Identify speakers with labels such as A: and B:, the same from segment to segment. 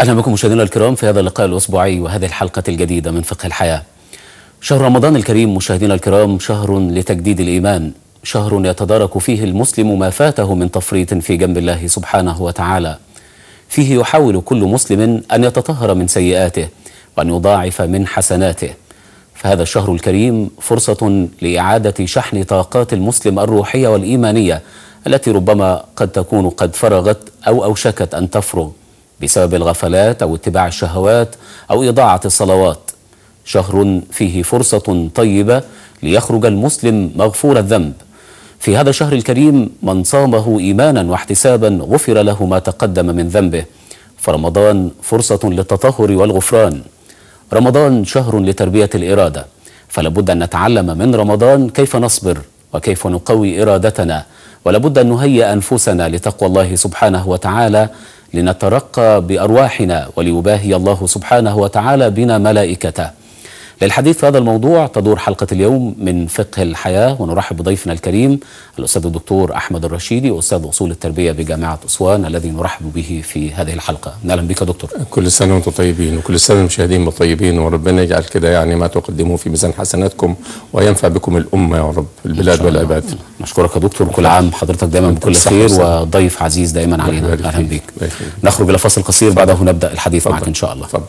A: أهلا بكم مشاهدينا الكرام في هذا اللقاء الأسبوعي وهذه الحلقة الجديدة من فقه الحياة شهر رمضان الكريم مشاهدينا الكرام شهر لتجديد الإيمان شهر يتدارك فيه المسلم ما فاته من تفريط في جنب الله سبحانه وتعالى فيه يحاول كل مسلم أن يتطهر من سيئاته وأن يضاعف من حسناته فهذا الشهر الكريم فرصة لإعادة شحن طاقات المسلم الروحية والإيمانية التي ربما قد تكون قد فرغت أو أوشكت أن تفرغ بسبب الغفلات أو اتباع الشهوات أو إضاعة الصلوات شهر فيه فرصة طيبة ليخرج المسلم مغفور الذنب في هذا الشهر الكريم من صامه إيمانا واحتسابا غفر له ما تقدم من ذنبه فرمضان فرصة للتطهر والغفران رمضان شهر لتربية الإرادة فلابد أن نتعلم من رمضان كيف نصبر وكيف نقوي إرادتنا ولابد أن نهيئ أنفسنا لتقوى الله سبحانه وتعالى لنترقى بأرواحنا وليباهي الله سبحانه وتعالى بنا ملائكته للحديث في هذا الموضوع تدور حلقة اليوم من فقه الحياة ونرحب بضيفنا الكريم الأستاذ الدكتور أحمد الرشيدي أستاذ أصول التربية بجامعة أسوان الذي نرحب به في هذه الحلقة أهلا بك دكتور
B: كل سنة وانتم طيبين وكل سنة المشاهدين طيبين وربنا يجعل كده يعني ما تقدموه في ميزان حسناتكم وينفع بكم الأمة يا رب البلاد والعباد
A: نشكرك يا دكتور كل عام حضرتك دايما بكل خير وضيف عزيز دائما علينا أهلا بك نخرج إلى فاصل قصير بعده نبدأ الحديث معك إن شاء الله
B: تفضل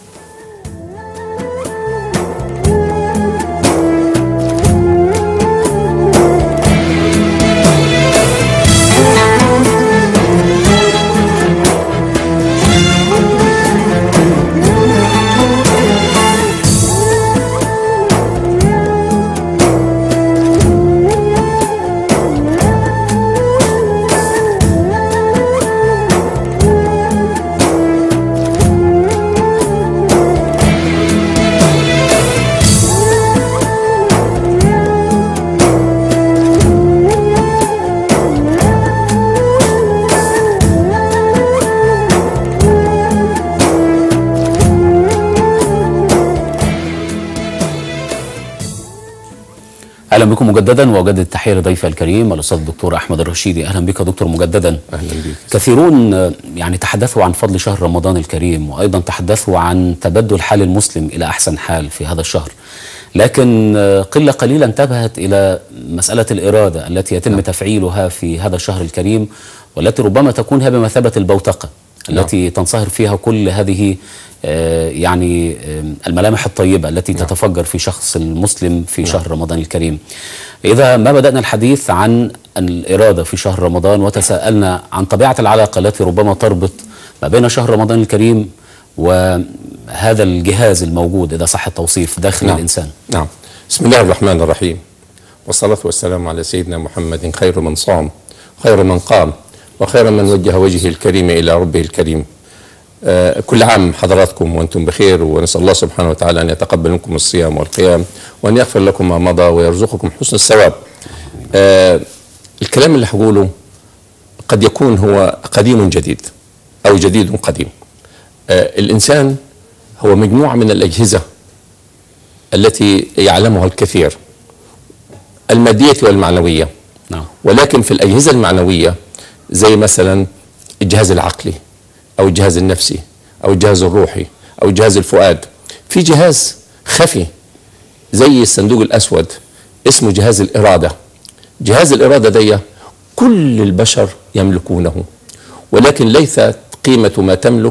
A: اهلا بكم مجددا واجدد التحيه لضيفي الكريم الاستاذ الدكتور احمد الرشيدي اهلا بك يا دكتور مجددا
B: اهلا بك
A: كثيرون يعني تحدثوا عن فضل شهر رمضان الكريم وايضا تحدثوا عن تبدل حال المسلم الى احسن حال في هذا الشهر لكن قله قليله انتبهت الى مساله الاراده التي يتم نعم. تفعيلها في هذا الشهر الكريم والتي ربما تكون هي بمثابه البوتقه التي نعم. تنصهر فيها كل هذه يعني الملامح الطيبة التي نعم. تتفجر في شخص المسلم في نعم. شهر رمضان الكريم إذا ما بدأنا الحديث عن الإرادة في شهر رمضان وتساءلنا عن طبيعة العلاقة التي ربما تربط ما بين شهر رمضان الكريم وهذا الجهاز الموجود إذا صح التوصيف داخل
B: نعم.
A: الإنسان
B: نعم بسم الله الرحمن الرحيم والصلاة والسلام على سيدنا محمد خير من صام خير من قام وخير من وجه وجهه الكريم إلى ربه الكريم آه كل عام حضراتكم وانتم بخير ونسال الله سبحانه وتعالى ان يتقبل منكم الصيام والقيام وان يغفر لكم ما مضى ويرزقكم حسن الثواب. آه الكلام اللي هقوله قد يكون هو قديم جديد او جديد قديم. آه الانسان هو مجموعه من الاجهزه التي يعلمها الكثير الماديه والمعنويه.
A: نعم.
B: ولكن في الاجهزه المعنويه زي مثلا الجهاز العقلي او الجهاز النفسي او الجهاز الروحي او جهاز الفؤاد في جهاز خفي زي الصندوق الاسود اسمه جهاز الاراده جهاز الاراده دي كل البشر يملكونه ولكن ليست قيمه ما تملك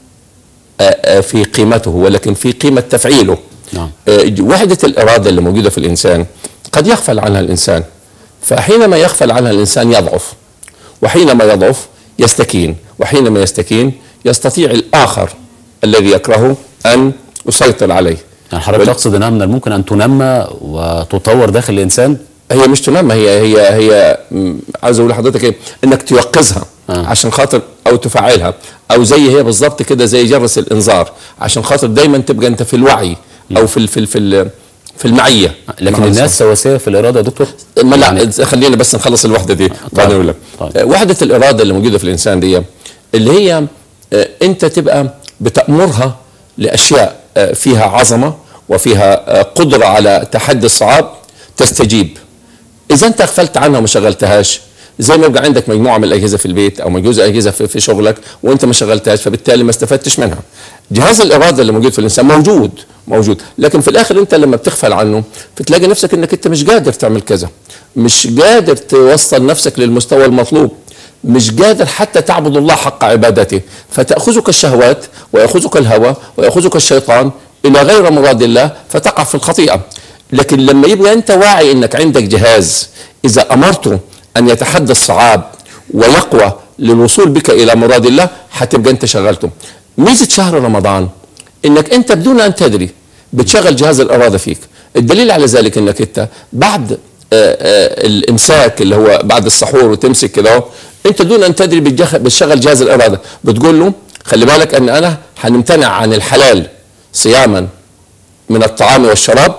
B: في قيمته ولكن في قيمه تفعيله
A: نعم.
B: وحده الاراده اللي موجوده في الانسان قد يغفل عنها الانسان فحينما يغفل عنها الانسان يضعف وحينما يضعف يستكين وحينما يستكين يستطيع الآخر الذي يكرهه أن يسيطر عليه
A: يعني حضرتك تقصد انها من الممكن ان تنمى وتطور داخل الانسان
B: هي مش تنمى هي هي هي عايز اقول لحضرتك ايه انك توقظها آه. عشان خاطر او تفعلها او زي هي بالظبط كده زي جرس الانذار عشان خاطر دايما تبقى انت في الوعي او في ال في ال في ال في المعيه
A: لكن الناس سواسيه في الاراده يا دكتور
B: ما لا يعني خلينا بس نخلص الوحده دي بعدين اقول لك وحده الاراده اللي موجوده في الانسان دي اللي هي انت تبقى بتامرها لاشياء فيها عظمه وفيها قدره على تحدي الصعاب تستجيب اذا انت غفلت عنها وما شغلتهاش زي ما يبقى عندك مجموعه من الاجهزه في البيت او مجوزة اجهزه في, في شغلك وانت ما شغلتهاش فبالتالي ما استفدتش منها جهاز الاراده اللي موجود في الانسان موجود موجود لكن في الاخر انت لما بتغفل عنه بتلاقي نفسك انك انت مش قادر تعمل كذا مش قادر توصل نفسك للمستوى المطلوب مش قادر حتى تعبد الله حق عبادته فتأخذك الشهوات ويأخذك الهوى ويأخذك الشيطان إلى غير مراد الله فتقع في الخطيئة لكن لما يبقى أنت واعي أنك عندك جهاز إذا أمرته أن يتحدى الصعاب ويقوى للوصول بك إلى مراد الله هتبقى أنت شغلته ميزة شهر رمضان أنك أنت بدون أن تدري بتشغل جهاز الإرادة فيك الدليل على ذلك أنك أنت بعد آه، آه، الامساك اللي هو بعد السحور وتمسك كده اهو انت دون ان تدري بتجخ- بتشغل جهاز الاراده بتقول له خلي بالك ان انا هنمتنع عن الحلال صياما من الطعام والشراب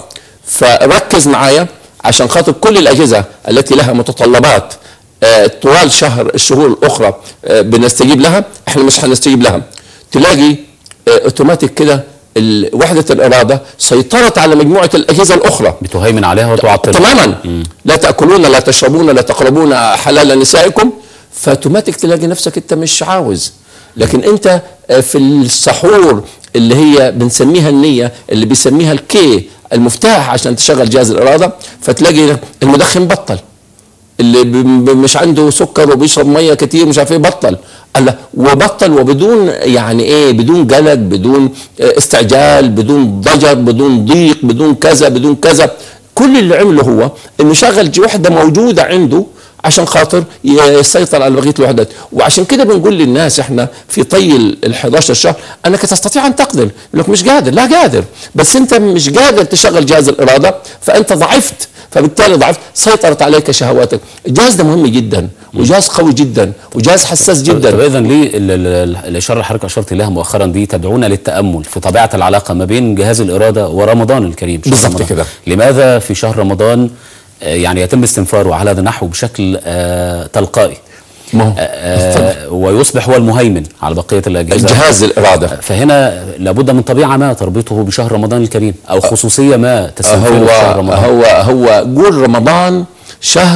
B: فركز معايا عشان خاطر كل الاجهزه التي لها متطلبات آه، طوال شهر الشهور الاخرى آه، بنستجيب لها احنا مش هنستجيب لها تلاقي آه، اوتوماتيك كده ال- وحده الاراده سيطرت على مجموعه الاجهزه الاخرى
A: بتهيمن عليها وتعطل
B: تماما لا تاكلون لا تشربون لا تقربون حلال نسائكم فاوتوماتيك تلاقي نفسك انت مش عاوز لكن انت آه، في السحور اللي هي بنسميها النيه اللي بيسميها الكي المفتاح عشان تشغل جهاز الاراده فتلاقي المدخن بطل اللي ب- ب- مش عنده سكر وبيشرب ميه كتير مش عارف ايه بطل الله وبطل وبدون يعني ايه بدون قلق بدون آه، استعجال بدون ضجر بدون ضيق بدون كذا بدون كذا كل اللي عمله هو انه شغل ج- وحده موجوده عنده عشان خاطر يسيطر على بقيه الوحدات وعشان كده بنقول للناس احنا في طي ال 11 شهر انك تستطيع ان تقدر يقول لك مش قادر لا قادر بس انت مش قادر تشغل جهاز الاراده فانت ضعفت فبالتالي ضعفت سيطرت عليك شهواتك الجهاز ده مهم جدا وجهاز قوي جدا وجهاز حساس
A: طب
B: جدا
A: اذا ليه ال- ال- الاشاره اللي حضرتك اشرت اليها مؤخرا دي تدعونا للتامل في طبيعه العلاقه ما بين جهاز الاراده ورمضان الكريم شهر
B: بالظبط
A: رمضان.
B: كده.
A: لماذا في شهر رمضان آه، يعني يتم استنفاره على هذا النحو بشكل آه، تلقائي
B: ما هو
A: آه، ويصبح هو المهيمن على بقيه الاجهزه
B: جهاز الاراده
A: فهنا لابد من طبيعه ما تربطه بشهر رمضان الكريم او خصوصيه ما تستنفره
B: هو
A: في شهر رمضان
B: هو هو قول رمضان شهر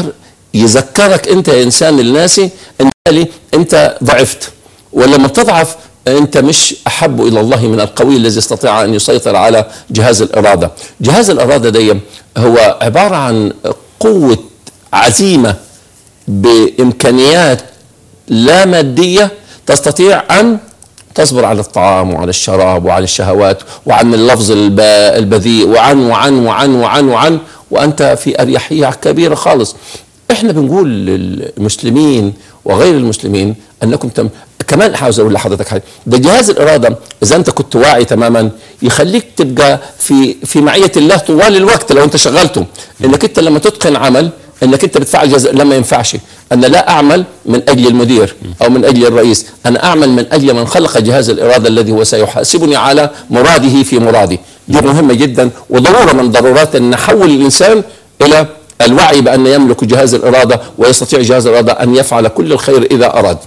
B: يذكرك انت يا انسان الناسي ان بالتالي انت ضعفت ولما بتضعف انت مش احب الى الله من القوي الذي يستطيع ان يسيطر على جهاز الاراده جهاز الاراده دي هو عباره عن قوه عزيمه بامكانيات لا ماديه تستطيع ان تصبر على الطعام وعلى الشراب وعلى الشهوات وعن اللفظ الب- البذيء وعن وعن وعن وعن وعن وانت في اريحيه كبيره خالص احنا بنقول للمسلمين وغير المسلمين انكم تم كمان عاوز اقول لحضرتك حاجه ده جهاز الاراده اذا انت كنت واعي تماما يخليك تبقى في في معيه الله طوال الوقت لو انت شغلته انك انت لما تتقن عمل انك انت بتفعل جزء لما ينفعش انا لا اعمل من اجل المدير او من اجل الرئيس انا اعمل من اجل من خلق جهاز الاراده الذي هو سيحاسبني على مراده في مرادي دي مهمه جدا وضروره من ضرورات ان نحول الانسان الى الوعي بان يملك جهاز الاراده ويستطيع جهاز الاراده ان يفعل كل الخير اذا اراد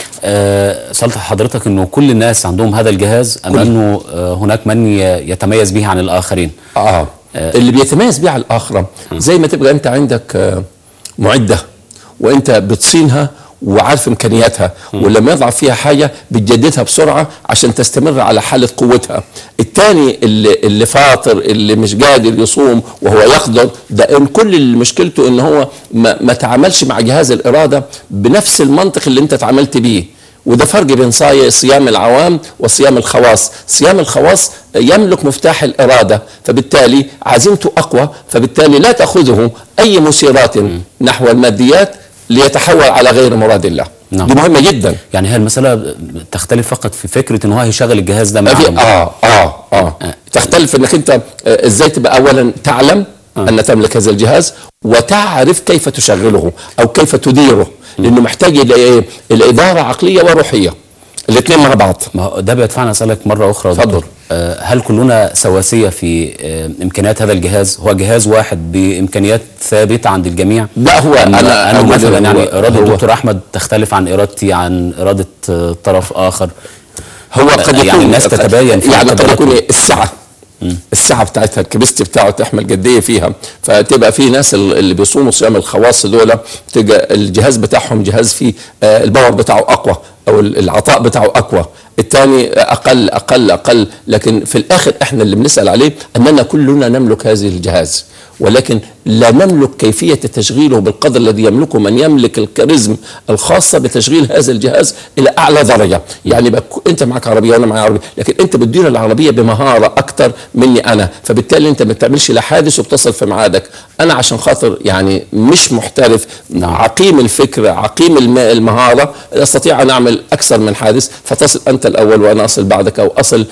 A: آه، سألت حضرتك انه كل الناس عندهم هذا الجهاز ام انه آه، هناك من ي- يتميز به عن الاخرين
B: اه اللي بيتميز بيه على الاخره زي ما تبقى انت عندك آه، معده وانت بتصينها وعارف امكانياتها ولما يضعف فيها حاجه بتجددها بسرعه عشان تستمر على حاله قوتها الثاني اللي, اللي فاطر اللي مش قادر يصوم وهو يقدر ده إن كل اللي مشكلته ان هو ما, ما تعاملش مع جهاز الاراده بنفس المنطق اللي انت تعاملت بيه وده فرق بين صاي- صيام العوام وصيام الخواص صيام الخواص يملك مفتاح الإرادة فبالتالي عزيمته أقوى فبالتالي لا تأخذه أي مسيرات نحو الماديات ليتحول على غير مراد الله
A: نعم.
B: دي مهمة جدا
A: يعني هي المسألة تختلف فقط في فكرة ان هو هيشغل الجهاز ده
B: ما في
A: معه
B: اه اه اه تختلف انك انت آه، ازاي تبقى اولا تعلم ان تملك هذا الجهاز وتعرف كيف تشغله او كيف تديره لانه محتاج الى ايه؟ الى اداره عقليه وروحيه الاثنين مع بعض
A: ما هو ده بيدفعنا اسالك مره اخرى يا
B: اتفضل.
A: دكتور آه، هل كلنا سواسيه في آه، امكانيات هذا الجهاز هو جهاز واحد بامكانيات ثابته عند الجميع
B: لا هو
A: أم-
B: انا
A: انا
B: أقول
A: مثلا
B: هو-
A: يعني اراده
B: هو-
A: الدكتور احمد تختلف عن ارادتي عن اراده آه، طرف اخر
B: هو قد
A: يعني
B: يكون
A: الناس تتباين في
B: يعني قد
A: قدراته.
B: يكون السعه السعه بتاعتها الكبستي بتاعه تحمل قد ايه فيها فتبقى في ناس ال- اللي بيصوموا صيام الخواص دول تبقى الجهاز بتاعهم جهاز فيه آه، الباور بتاعه اقوى او ال- العطاء بتاعه اقوى الثاني اقل اقل اقل لكن في الاخر احنا اللي بنسال عليه اننا كلنا نملك هذه الجهاز ولكن لا نملك كيفية تشغيله بالقدر الذي يملكه من يملك الكاريزم الخاصة بتشغيل هذا الجهاز إلى أعلى درجة يعني بك أنت معك عربية وأنا معي عربية لكن أنت بتدير العربية بمهارة أكتر مني أنا فبالتالي أنت ما بتعملش لا حادث وبتصل في ميعادك أنا عشان خاطر يعني مش محترف
A: نعم.
B: عقيم الفكرة عقيم الم- المهارة أستطيع أن أعمل أكثر من حادث فتصل أنت الأول وأنا أصل بعدك أو أصل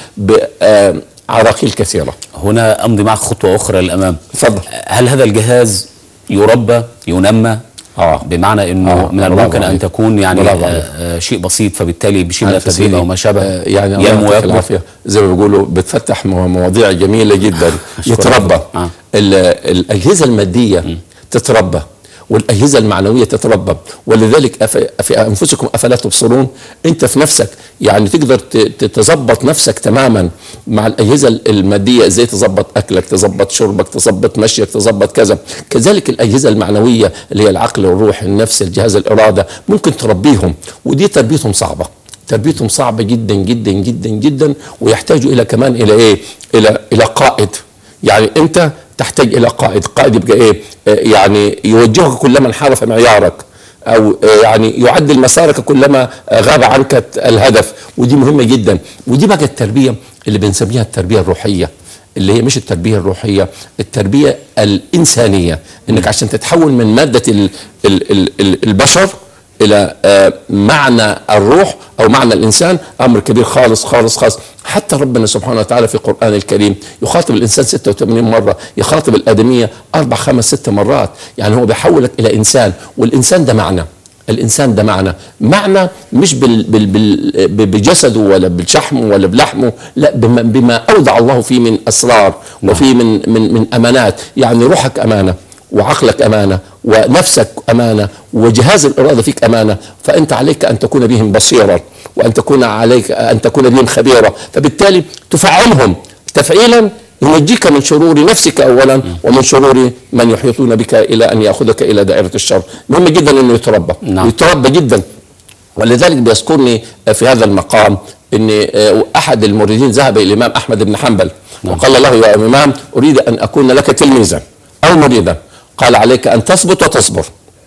B: بعراقيل كثيرة
A: هنا امضي معك خطوه اخرى للامام
B: تفضل
A: هل هذا الجهاز يربى ينمى
B: آه.
A: بمعنى انه
B: آه،
A: من
B: برافو
A: الممكن ان
B: عليك.
A: تكون يعني
B: برافو
A: آه
B: عليك.
A: آه شيء بسيط فبالتالي بشيء من
B: ألف
A: التدريب
B: سيدي.
A: او ما شابه
B: آه، يعني الله
A: ينمو
B: يعطيك
A: ويكبر
B: العافيه زي ما بيقولوا بتفتح مو- مواضيع جميله جدا
A: أشكرك.
B: يتربى
A: آه.
B: ال- الاجهزه الماديه تتربى والاجهزه المعنويه تتربى ولذلك أف- في انفسكم افلا تبصرون انت في نفسك يعني تقدر ت- تتظبط نفسك تماما مع الاجهزه الماديه ازاي تظبط اكلك تظبط شربك تظبط مشيك تظبط كذا كذلك الاجهزه المعنويه اللي هي العقل والروح النفس الجهاز الاراده ممكن تربيهم ودي تربيتهم صعبه تربيتهم صعبه جدا جدا جدا جدا ويحتاجوا الى كمان الى ايه الى الى قائد يعني انت تحتاج الى قائد قائد يبقى ايه آه، يعني يوجهك كلما انحرف معيارك او آه، يعني يعدل مسارك كلما آه، غاب عنك الهدف ودي مهمه جدا ودي بقى التربيه اللي بنسميها التربيه الروحيه اللي هي مش التربيه الروحيه التربيه الانسانيه انك عشان تتحول من ماده ال ال ال ال البشر الى آه، معنى الروح او معنى الانسان امر كبير خالص خالص خالص حتى ربنا سبحانه وتعالى في القران الكريم يخاطب الانسان 86 مره يخاطب الادميه اربع خمس ست مرات يعني هو بيحولك الى انسان والانسان ده معنى الانسان ده معنى معنى مش بال بال بال بجسده ولا بشحمه ولا بلحمه لا بما, بما اودع الله فيه من اسرار وفيه من من من امانات يعني روحك امانه وعقلك امانه ونفسك امانه وجهاز الاراده فيك امانه فانت عليك ان تكون بهم بصيرا وان تكون عليك ان تكون بهم خبيرا فبالتالي تفعلهم تفعيلا ينجيك من شرور نفسك اولا ومن شرور من يحيطون بك الى ان ياخذك الى دائره الشر مهم جدا انه يتربى
A: نعم.
B: يتربى جدا ولذلك بيذكرني في هذا المقام ان احد المريدين ذهب الى الامام احمد بن حنبل وقال له يا امام اريد ان اكون لك تلميذا او مريدا قال عليك ان تثبت وتصبر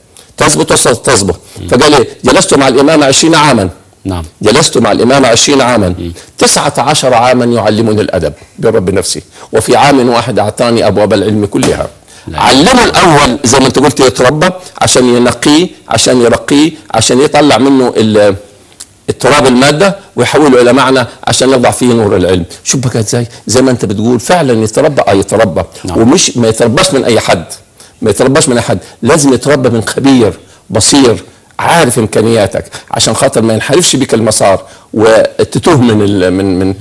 B: تثبت وتصبر فقال إيه؟ جلست مع الامام عشرين عاما
A: نعم
B: جلست مع الإمام عشرين عاما تسعة عشر عاما يعلمني الأدب برب نفسي وفي عام واحد أعطاني أبواب العلم كلها علمه الأول زي ما أنت قلت يتربى عشان ينقيه عشان يرقيه عشان يطلع منه ال- التراب المادة ويحوله إلى معنى عشان يضع فيه نور العلم شوف بقى إزاي زي ما أنت بتقول فعلا يتربى آه يتربى
A: نعم.
B: ومش ما يترباش من أي حد ما يترباش من أي حد لازم يتربى من خبير بصير عارف امكانياتك عشان خاطر ما ينحرفش بك المسار وتتوه من ال من من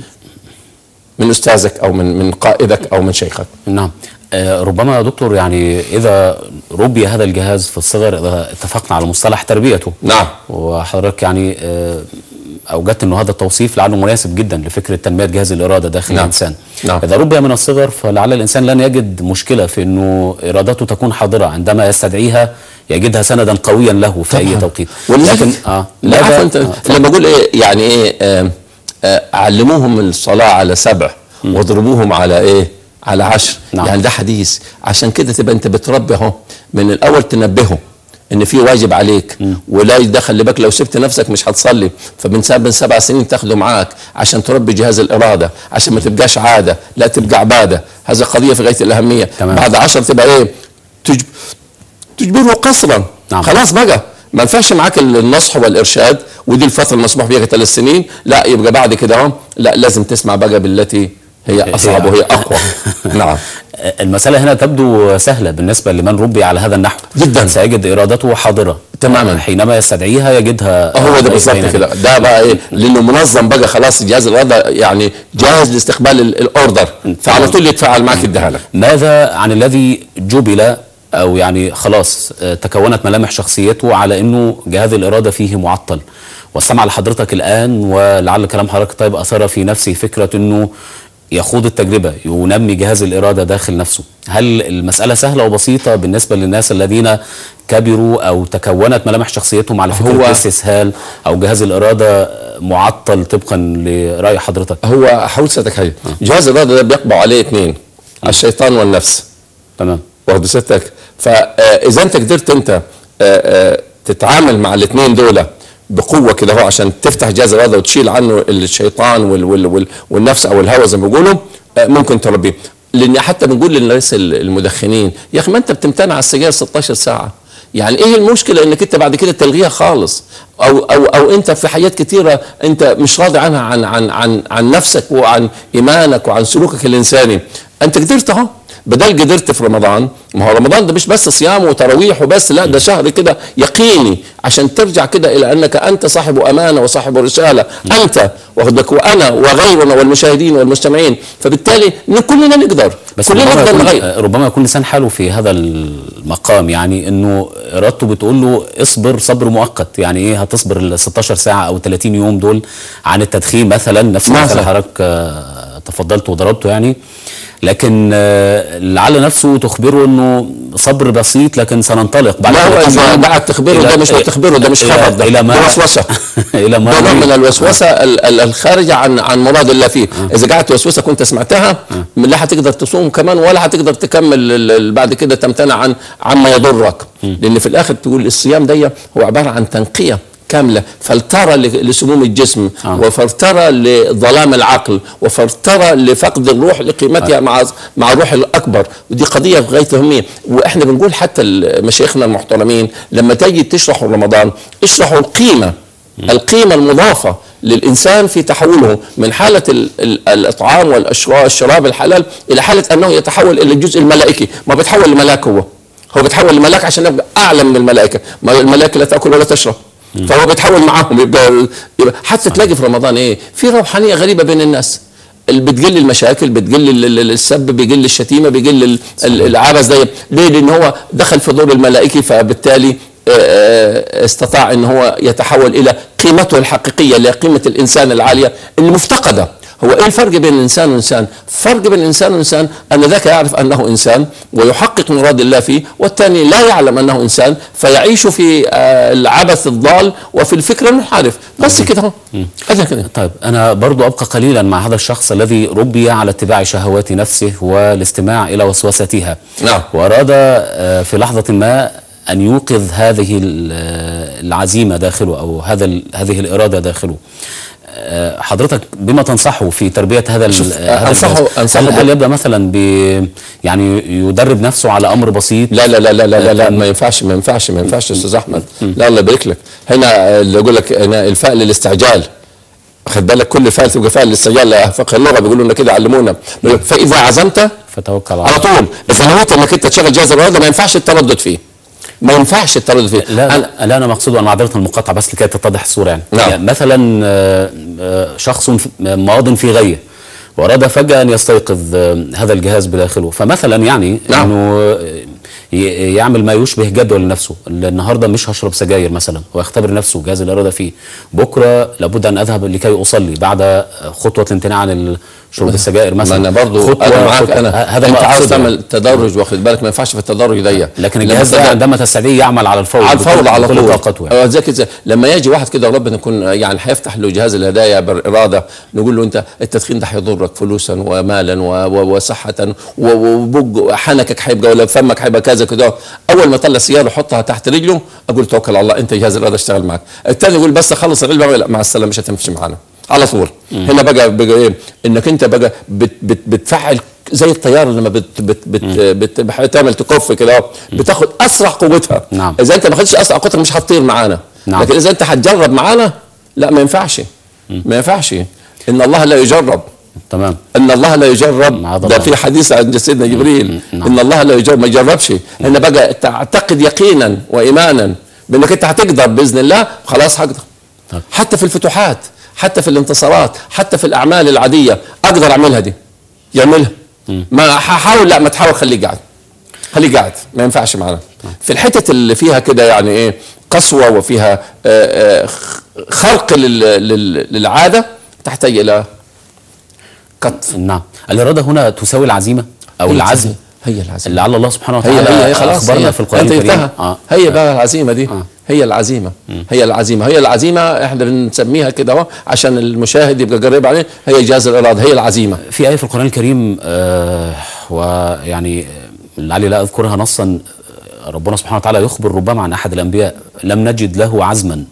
B: من استاذك او من من قائدك او من شيخك
A: نعم آه، ربما يا دكتور يعني اذا ربي هذا الجهاز في الصغر اذا اتفقنا على مصطلح تربيته
B: نعم
A: وحضرتك يعني آه، اوجدت انه هذا التوصيف لعله مناسب جدا لفكره تنميه جهاز الاراده داخل
B: نعم.
A: الانسان
B: نعم.
A: اذا ربي من الصغر فلعل الانسان لن يجد مشكله في انه ارادته تكون حاضره عندما يستدعيها يجدها سندا قويا له في اي
B: طبعاً.
A: توقيت
B: ولكن
A: اه
B: لا عارف انت
A: آه،
B: لما اقول ايه يعني ايه آه آه علموهم الصلاه على سبع واضربوهم على ايه على عشر
A: نعم.
B: يعني ده حديث عشان كده تبقى انت بتربي اهو من الاول تنبهه ان في واجب عليك ولا يدخل لك لو سبت نفسك مش هتصلي فمن سبع من سبع سنين تاخده معاك عشان تربي جهاز الاراده عشان ما تبقاش عاده لا تبقى عباده هذا قضيه في غايه الاهميه
A: تمام.
B: بعد عشر تبقى ايه تجب تجبره قصرا
A: نعم.
B: خلاص بقى ما ينفعش معاك النصح والارشاد ودي الفتره المسموح بها ثلاث سنين لا يبقى بعد كده اهو لا لازم تسمع بقى بالتي هي اصعب وهي اقوى نعم
A: المسألة هنا تبدو سهلة بالنسبة لمن ربي على هذا النحو
B: جدا.
A: سيجد إرادته حاضرة
B: تماما.
A: حينما يستدعيها يجدها
B: هو ده
A: بين
B: بالظبط
A: يديه.
B: كده ده بقى ايه لانه منظم بقى خلاص جهاز الاراده يعني جاهز لاستقبال ال- الاوردر فعلى طول يتفاعل معك يديها لك
A: ماذا عن الذي جبل أو يعني خلاص آه، تكونت ملامح شخصيته على أنه جهاز الإرادة فيه معطل واستمع لحضرتك الآن ولعل كلام حضرتك طيب أثار في نفسي فكرة أنه يخوض التجربة ينمي جهاز الإرادة داخل نفسه هل المسألة سهلة وبسيطة بالنسبة للناس الذين كبروا أو تكونت ملامح شخصيتهم على فكرة
B: هو-
A: الاستسهال أو جهاز الإرادة معطل طبقا لرأي حضرتك
B: هو هقول سيادتك حاجه جهاز الإرادة ده بيقبع عليه اثنين الشيطان والنفس
A: تمام
B: واخد سيادتك فاذا انت قدرت انت آه، آه، تتعامل مع الاثنين دول بقوه كده هو عشان تفتح جهاز الإرادة وتشيل عنه الشيطان وال وال وال والنفس او الهوى زي ما بيقولوا آه، ممكن تربيه لان حتى بنقول للناس المدخنين يا اخي ما انت بتمتنع على السجاير 16 ساعه يعني ايه المشكله انك انت بعد كده تلغيها خالص او او او انت في حاجات كتيره انت مش راضي عنها عن عن عن عن نفسك وعن ايمانك وعن سلوكك الانساني انت قدرت اهو بدل قدرت في رمضان ما هو رمضان ده مش بس صيام وتراويح وبس لا ده شهر كده يقيني عشان ترجع كده الى انك انت صاحب امانه وصاحب رساله انت واخدك وانا وغيرنا والمشاهدين والمستمعين فبالتالي إن كلنا نقدر
A: بس
B: كلنا
A: ربما
B: نقدر
A: يكون,
B: نغير
A: ربما يكون لسان حاله في هذا المقام يعني انه ارادته بتقول له اصبر صبر مؤقت يعني ايه هتصبر ال 16 ساعه او 30 يوم دول عن التدخين مثلا نفس
B: مثلاً.
A: المثال اللي حضرتك آه، تفضلت وضربته يعني لكن آه، لعل نفسه تخبره انه صبر بسيط لكن سننطلق بعد
B: لا هو
A: 30
B: اذا
A: يوم
B: بعد تخبيره ده
A: إلى-
B: مش تخبيره ده مش
A: إلى-
B: خبر ده
A: الى ما
B: ده وسوسه
A: الى ما
B: ده نوع
A: نريد.
B: من الوسوسه ال- ال- الخارجه عن عن مراد الله فيه اذا قعدت توسوسك وانت سمعتها لا هتقدر تصوم كمان ولا هتقدر تكمل ال- ال- بعد كده تمتنع عن عما يضرك لان في الاخر تقول الصيام ده هو عباره عن تنقيه كاملة فلترة ل- لسموم الجسم
A: آه.
B: وفلترة لظلام العقل وفلترة لفقد الروح لقيمتها مع مع الروح الأكبر ودي قضية في غاية الأهمية وإحنا بنقول حتى ال- مشايخنا المحترمين لما تيجي تشرحوا رمضان اشرحوا القيمة القيمة المضافة للإنسان في تحوله من حالة ال- ال- الإطعام والأشراب الشراب الحلال إلى حالة أنه يتحول إلى الجزء الملائكي ما بيتحول لملاك هو هو بيتحول لملاك عشان يبقى أعلى من الملائكة ما الملائكة لا تأكل ولا تشرب فهو بيتحول معاهم يبقى, يبقى حتى تلاقي في رمضان ايه في روحانيه غريبه بين الناس اللي بتقل المشاكل بتقل ال- ال- ال- السب بيقل الشتيمه بيقل ال- ال- العبث ده ليه لان هو دخل في دور الملائكي فبالتالي آه، آه، استطاع ان هو يتحول الى قيمته الحقيقيه اللي هي قيمه الانسان العاليه اللي مفتقده هو ايه الفرق بين الانسان والانسان؟ الفرق بين الانسان والانسان ان ذاك يعرف انه انسان ويحقق مراد الله فيه، والثاني لا يعلم انه انسان فيعيش في آه، العبث الضال وفي الفكر المنحرف، بس كده اهو هذا كده
A: طيب أنا برضو أبقى قليلا مع هذا الشخص الذي ربي على اتباع شهوات نفسه والاستماع إلى وسوستها
B: نعم.
A: وأراد آه، في لحظة ما أن يوقظ هذه ال- آه، العزيمة داخله أو هذا ال- هذه الإرادة داخله آه، حضرتك بما تنصحه في تربية هذا ال-
B: شوف،
A: آه، هذا
B: أنصحه-
A: الجهاز؟
B: أنصحه
A: هل,
B: ب-
A: هل يبدأ مثلا ب يعني يدرب نفسه على أمر بسيط
B: لا لا لا لا لا لا, لا ما ينفعش ما ينفعش ما ينفعش يا استاذ احمد لا الله يبارك لك هنا اللي يقول لك هنا الفاء للاستعجال خد بالك كل فاء تبقى فاء للاستعجال فقه اللغه بيقولوا لنا كده علمونا بيقول لك فاذا عزمت
A: فتوكل على
B: على
A: الله
B: طول اذا نويت انك انت تشغل جهاز الرياضه ما ينفعش التردد فيه ما ينفعش التردد فيه
A: لا
B: أنا
A: لا انا مقصود انا معذره المقاطعه بس لكي تتضح الصوره يعني,
B: نعم.
A: يعني مثلا آه، آه، شخص في- ماض في غيه واراد فجاه ان يستيقظ آه، هذا الجهاز بداخله فمثلا يعني
B: نعم.
A: انه آه، ي- يعمل ما يشبه جدول لنفسه النهارده مش هشرب سجاير مثلا ويختبر نفسه جهاز الاراده فيه بكره لابد ان اذهب لكي اصلي بعد خطوه الامتناع عن شرب السجاير
B: ما
A: مثلا
B: انا برضو
A: خطوة-
B: انا معاك
A: خطوة.
B: انا
A: هذا
B: انت
A: ما
B: عاوز
A: أقصده يعني.
B: تعمل تدرج واخد بالك ما ينفعش في التدرج ده
A: لكن
B: لما
A: الجهاز ده
B: تدرج-
A: عندما تستدعيه يعمل على الفور
B: على الفور
A: بكل-
B: على
A: بكل
B: طول
A: طاقته يعني.
B: آه، زي كده لما يجي واحد كده ربنا يكون يعني هيفتح له جهاز الهدايا بالاراده نقول له انت التدخين ده هيضرك فلوسا ومالا و- و- وصحه و- وبج حنكك هيبقى ولا فمك هيبقى كذا كده اول ما يطلع سياره يحطها تحت رجله اقول توكل على الله انت جهاز الاراده اشتغل معك الثاني يقول بس اخلص العلبه لا مع السلامه مش هتمشي معانا على طول هنا بقى بقى ايه انك انت بقى بت بت بتفعل زي الطياره لما بت بت بت بت بتعمل تكف كده أهو، بتاخد اسرع قوتها
A: نعم.
B: اذا انت ما خدتش اسرع قوتك مش هتطير معانا
A: نعم.
B: لكن اذا انت هتجرب معانا لا ما ينفعش ما ينفعش ان الله لا يجرب
A: تمام
B: ان الله لا يجرب
A: معاذ
B: ده
A: الله.
B: في حديث عند سيدنا جبريل
A: نعم.
B: ان الله لا يجرب ما يجربش هنا بقى تعتقد يقينا وايمانا بانك انت هتقدر باذن الله خلاص هقدر
A: طيب.
B: حتى في الفتوحات حتى في الانتصارات حتى في الاعمال العاديه اقدر اعملها دي يعملها ما هحاول لا ما تحاول خليك قاعد خليك قاعد ما ينفعش معانا في الحتت اللي فيها كده يعني ايه قسوه وفيها آه، آه، خرق لل- لل- للعاده تحتاج الى قط
A: نعم الاراده هنا تساوي العزيمه او
B: هي
A: العزم
B: العزيمة. هي العزيمة
A: لعل الله سبحانه
B: هي
A: وتعالى
B: هي هي خلاص
A: اخبرنا
B: هي
A: في القران
B: انت
A: الكريم
B: جبتها هي بقى العزيمه دي هي العزيمه هي العزيمه هي العزيمه احنا بنسميها كده اهو عشان المشاهد يبقى قريب عليه هي اجاز الاراده هي العزيمه
A: في آية في القرآن الكريم آه ويعني لعلي لا أذكرها نصا آه، ربنا سبحانه وتعالى يخبر ربما عن أحد الأنبياء لم نجد له عزما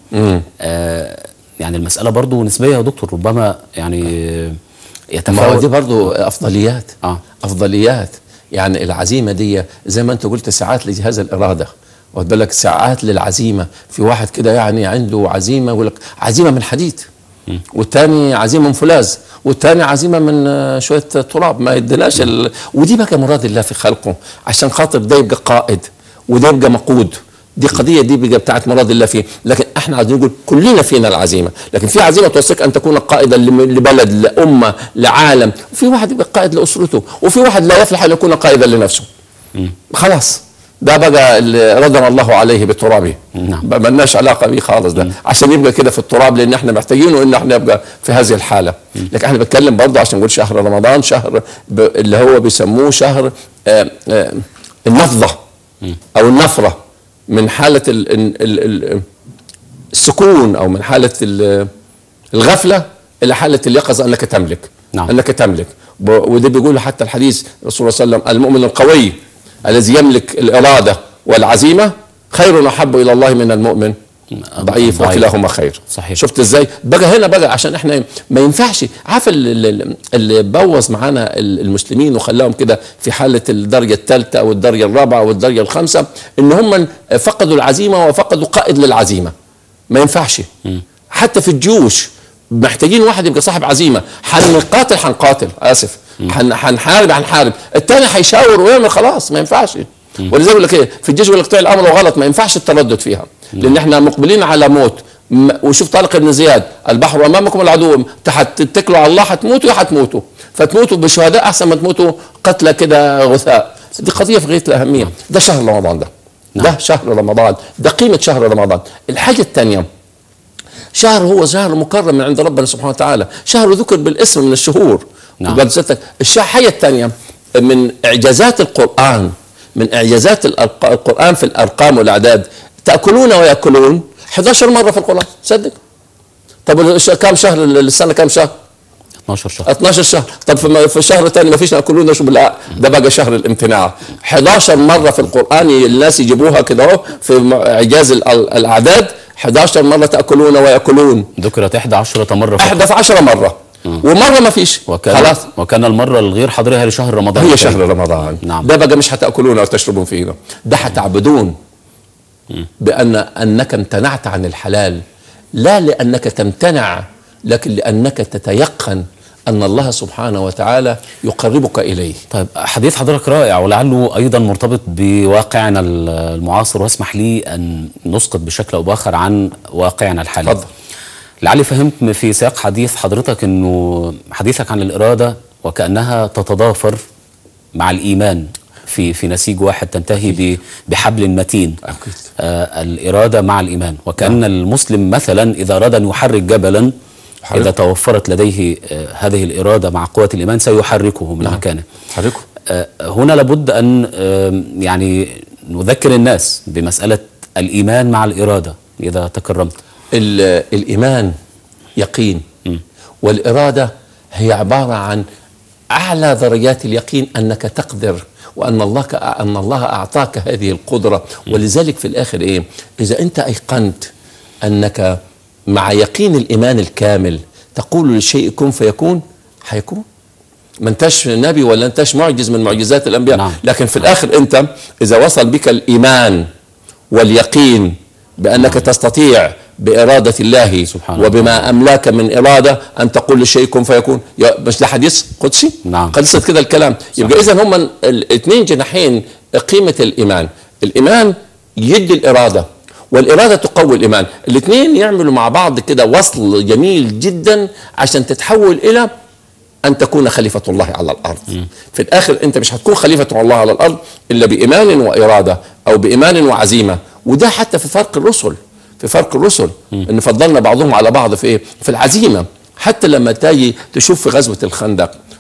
A: آه يعني المسألة برضو نسبية يا دكتور ربما يعني
B: ما هو
A: يتفاوت
B: دي برضو افضليات
A: آه.
B: افضليات يعني العزيمه دي زي ما انت قلت ساعات لجهاز الاراده واخد بالك ساعات للعزيمه في واحد كده يعني عنده عزيمه يقول لك عزيمه من حديد والتاني عزيمه من فولاذ والتاني عزيمه من آه، شويه تراب ما يدناش ال... ودي بقى مراد الله في خلقه عشان خاطر ده يبقى قائد وده يبقى مقود دي قضيه دي بقى بتاعت مراد الله فيه لكن احنا عايزين نقول كلنا فينا العزيمه لكن في عزيمه توصيك ان تكون قائدا لم- لبلد لامه لعالم في واحد يبقى قائد لاسرته وفي واحد لا يفلح ان يكون قائدا لنفسه خلاص ده بقى اللي ردنا الله عليه بترابه
A: نعم.
B: ما لناش علاقه بيه خالص ده عشان يبقى كده في التراب لان احنا محتاجينه ان احنا نبقى في هذه الحاله لكن احنا بنتكلم برضه عشان نقول شهر رمضان شهر ب... اللي هو بيسموه شهر آه آه النفضه او النفره من حاله ال... ال... ال... ال... السكون او من حاله ال... الغفله الى حاله اليقظه انك تملك
A: نعم.
B: انك تملك ب- وده بيقول حتى الحديث الرسول صلى الله عليه وسلم المؤمن القوي الذي يملك الاراده والعزيمه خير احب الى الله من المؤمن ضعيف
A: ضعيف.
B: وكلاهما خير
A: صحيح.
B: شفت ازاي بقى هنا بقى عشان احنا ما ينفعش عارف اللي, اللي- اللي بوظ معانا ال- المسلمين وخلاهم كده في حاله الدرجه الثالثه او الدرجه الرابعه او الدرجه الخامسه ان هم فقدوا العزيمه وفقدوا قائد للعزيمه ما ينفعش حتى في الجيوش محتاجين واحد يبقى صاحب عزيمه حنقاتل حنقاتل اسف حن- حنحارب حنحارب الثاني هيشاور ويعمل خلاص ما ينفعش ولذلك يقول لك ايه في الجيش يقول لك طلع الامر غلط ما ينفعش التردد فيها لان احنا مقبلين على موت م- وشوف طارق بن زياد البحر امامكم العدو تحت تتكلوا على الله هتموتوا يا هتموتوا فتموتوا بشهداء احسن ما تموتوا قتلى كده غثاء دي قضيه في غايه الاهميه ده شهر رمضان ده ده شهر رمضان ده قيمه شهر رمضان الحاجه الثانيه شهر هو شهر مكرم من عند ربنا سبحانه وتعالى شهر ذكر بالاسم من الشهور
A: نعم.
B: وقد ستك الحاجة الثانية من إعجازات القرآن من إعجازات الأرق- القرآن في الأرقام والأعداد تأكلون ويأكلون 11 مرة في القرآن صدق طب الش- كم شهر السنة كم شهر
A: 12 شهر
B: 12 شهر طب في م- في شهر ثاني ما فيش ياكلون شو لا ده بقى شهر الامتناع 11 مره في القران الناس يجيبوها كده اهو في م- اعجاز ال- ال- الاعداد 11 مره تاكلون وياكلون
A: ذكرت 11 مرة فقط
B: 11 مره ومره ما فيش
A: وكان
B: خلاص
A: وكان المرة الغير حاضرها لشهر رمضان
B: هي
A: الكريم.
B: شهر رمضان
A: نعم.
B: ده بقى مش هتاكلون او تشربون فيه ده هتعبدون بان انك امتنعت عن الحلال لا لانك تمتنع لكن لانك تتيقن ان الله سبحانه وتعالى يقربك اليه
A: طيب حديث حضرتك رائع ولعله ايضا مرتبط بواقعنا المعاصر واسمح لي ان نسقط بشكل او باخر عن واقعنا الحالي.
B: اتفضل.
A: لعلي فهمت في سياق حديث حضرتك انه حديثك عن الاراده وكانها تتضافر مع الايمان في في نسيج واحد تنتهي ب- بحبل متين.
B: أكيد.
A: آه الاراده مع الايمان وكان المسلم مثلا اذا اراد ان يحرك جبلا
B: يحركه.
A: اذا توفرت لديه آه هذه الاراده مع قوه الايمان سيحركه من مكانه.
B: حركوا
A: آه، هنا لابد ان آم، يعني نذكر الناس بمساله الايمان مع الاراده اذا تكرمت
B: ال- الايمان يقين والاراده هي عباره عن اعلى درجات اليقين انك تقدر وان الله ك- ان الله اعطاك هذه القدره ولذلك في الاخر ايه اذا انت ايقنت انك مع يقين الايمان الكامل تقول للشيء كن فيكون حيكون ما انتش نبي ولا انتش معجز من معجزات الانبياء
A: نعم.
B: لكن في الاخر انت اذا وصل بك الايمان واليقين بانك تستطيع باراده الله
A: سبحانه
B: وبما املاك من اراده ان تقول للشيء كن فيكون يا- مش ده حديث قدسي
A: نعم.
B: خلصت كده الكلام يبقى اذا هم الاثنين جناحين قيمه الايمان الايمان يدي الاراده والاراده تقوي الايمان الاثنين يعملوا مع بعض كده وصل جميل جدا عشان تتحول الى ان تكون خليفه الله على الارض في الاخر انت مش هتكون خليفه الله على الارض الا بايمان واراده او بايمان وعزيمه وده حتى في فرق الرسل في فرق الرسل ان فضلنا بعضهم على بعض في ايه في العزيمه حتى لما تاجي تشوف في غزوه الخندق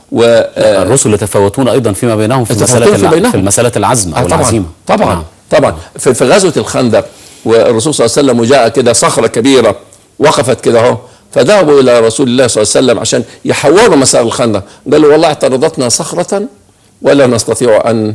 B: و آه،
A: الرسل يتفاوتون ايضا فيما بينهم في
B: يتفاوتون
A: مساله
B: في
A: الع-
B: بينهم.
A: في مساله العزم
B: آه
A: او
B: طبعا
A: العزيمه
B: طبعا
A: نعم.
B: طبعا في, في غزوه الخندق والرسول صلى الله عليه وسلم وجاء كده صخره كبيره وقفت كده اهو فذهبوا الى رسول الله صلى الله عليه وسلم عشان يحوروا مسار الخندق قالوا والله اعترضتنا صخره ولا نستطيع ان